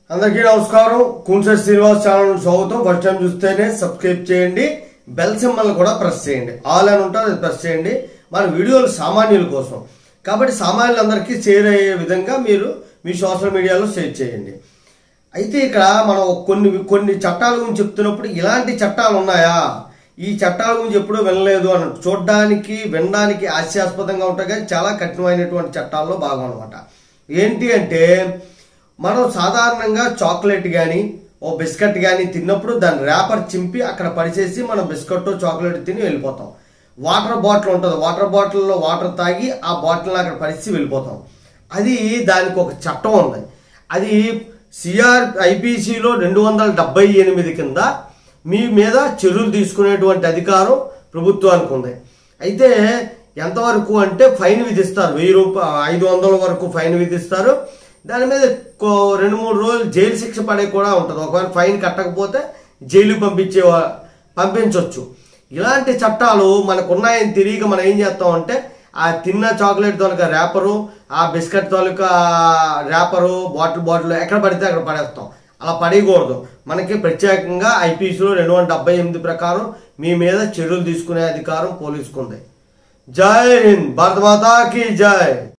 అందరికీ నమస్కారం కూన్సెట్ శ్రీనివాస్ ఛానల్ స్వాగతం ఫస్ట్ టైం చూస్తేనే సబ్స్క్రైబ్ చేయండి బెల్ సింబల్ కూడా ప్రెస్ చేయండి ఆల్ అని ఉంటుంది అది ప్రెస్ చేయండి మన వీడియోలు సామాన్యుల కోసం కాబట్టి సామాన్యులందరికీ షేర్ అయ్యే విధంగా మీరు మీ సోషల్ మీడియాలో షేర్ చేయండి అయితే ఇక్కడ మనం కొన్ని కొన్ని చట్టాల గురించి చెప్తున్నప్పుడు ఇలాంటి చట్టాలు ఉన్నాయా ఈ చట్టాల గురించి ఎప్పుడూ వినలేదు అని చూడడానికి వినడానికి హాస్యాస్పదంగా ఉంటాయి కానీ చాలా కఠినమైనటువంటి చట్టాల్లో భాగం అనమాట ఏంటి అంటే మనం సాధారణంగా చాక్లెట్ కానీ ఓ బిస్కెట్ కానీ తిన్నప్పుడు దాని ర్యాపర్ చింపి అక్కడ పడిచేసి మనం బిస్కెట్ చాక్లెట్ తిని వెళ్ళిపోతాం వాటర్ బాటిల్ ఉంటుంది వాటర్ బాటిల్లో వాటర్ తాగి ఆ బాటిల్ అక్కడ పరిచి వెళ్ళిపోతాం అది దానికి ఒక చట్టం ఉంది అది సిఆర్ ఐపీసీలో రెండు వందల డెబ్బై ఎనిమిది కింద మీ మీద చర్యలు తీసుకునేటువంటి అధికారం ప్రభుత్వానికి ఉంది అయితే ఎంతవరకు అంటే ఫైన్ విధిస్తారు వెయ్యి రూపాయ ఐదు వందల వరకు ఫైన్ విధిస్తారు దాని మీద కో- రెండు మూడు రోజులు జైలు శిక్ష పడే కూడా ఉంటుంది ఒకవేళ ఫైన్ కట్టకపోతే జైలు పంపించే వా- పంపించవచ్చు ఇలాంటి చట్టాలు మనకు ఉన్నాయని తిరిగి మనం ఏం చేస్తామంటే ఆ తిన్న చాక్లెట్ తోలుక ర్యాపరు ఆ బిస్కెట్ తోలుక ర్యాపరు బాటిల్ బాటిల్ ఎక్కడ పడితే అక్కడ పడేస్తాం అలా పడేయకూడదు మనకి ప్రత్యేకంగా ఐపీసీలో రెండు వందల డెబ్బై ఎనిమిది ప్రకారం మీ మీద చర్యలు తీసుకునే అధికారం పోలీసుకుంది జై హింద్ భారత మాతాకి జై